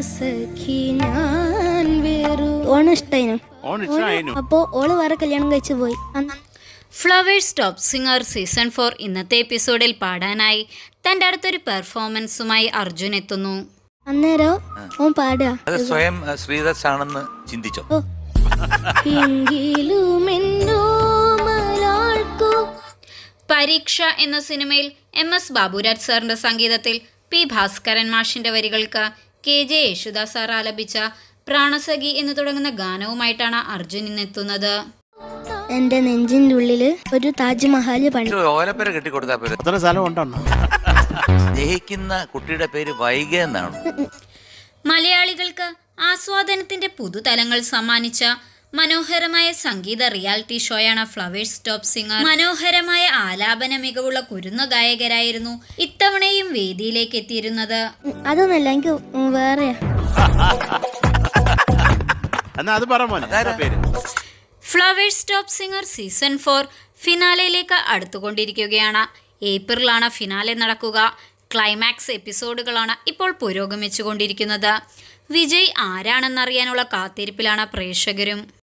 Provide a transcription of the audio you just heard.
സഖി ഞാൻ വേറു ഓണം ഇഷ്ടായിനു ഓൺ ഇഷ്ടമായിരുന്നു അപ്പോ ഓള് വേറെ കല്യാണം കഴിച്ചു പോയി അന്ന് Flowers top singer season four ഇന്നത്തെ എപ്പിസോഡിൽ പാടാനായി തൻ്റെ അടുത്തൊരു പെർഫോമൻസുമായി അർജുൻ എത്തുന്നു അന്നേരം ഓൻ പാടുക അത് സ്വയം അഹ്, ശ്രീദാസ് ആണെന്ന് ചിന്തിച്ചോ ഓ എങ്കിലും എന്നോ മലാൾക്കു പരീക്ഷ എന്ന സിനിമയിൽ എം എസ് ബാബുരാജ് സാറിന്റെ സംഗീതത്തിൽ പി ഭാസ്കരൻ മാഷിന്റെ വരികൾക്ക് കെ ജെ യേശുദാസ് സാർ ആലപിച്ച പ്രാണസഖി എന്ന് തുടങ്ങുന്ന ഗാനവുമായിട്ടാണ് അർജുൻ ഇന്നെത്തുന്നത് എന്റെ നെഞ്ചിന്റെ ഉള്ളില് ഒരു താജ്മഹൽ പണി ഒരു ഓലപ്പര കെട്ടിക്കൊടുത്താൽ പോരെ അത്ര സ്ഥലം ഉണ്ടോ ജയിക്കുന്ന കുട്ടിയുടെ പേര് വൈഗ എന്നാണ് മലയാളികൾക്ക് ആസ്വാദനത്തിന്റെ പുതുതലങ്ങൾ സമ്മാനിച്ച മനോഹരമായ സംഗീത റിയാലിറ്റി ഷോയാണ് ഫ്ലവേഴ്സ് ടോപ്പ് സിംഗർ മനോഹരമായ ആലാപന മികവുള്ള കുരുന്ന ഗായകരായിരുന്നു ഇത്തവണയും വേദിയിലേക്ക് എത്തിയിരുന്നത് അതൊന്നല്ല എനിക്ക് വേറെയാ എന്നാ അത് പറ മോനെ എന്താ പേര് Flowers top singer season four ഫിനാലയിലേക്ക് അടുത്തുകൊണ്ടിരിക്കുകയാണ് ഏപ്രിലാണ് ഫിനാലെ നടക്കുക ക്ലൈമാക്സ് എപ്പിസോഡുകളാണ് ഇപ്പോൾ പുരോഗമിച്ചുകൊണ്ടിരിക്കുന്നത് വിജയ് ആരാണെന്നറിയാനുള്ള കാത്തിരിപ്പിലാണ് പ്രേക്ഷകരും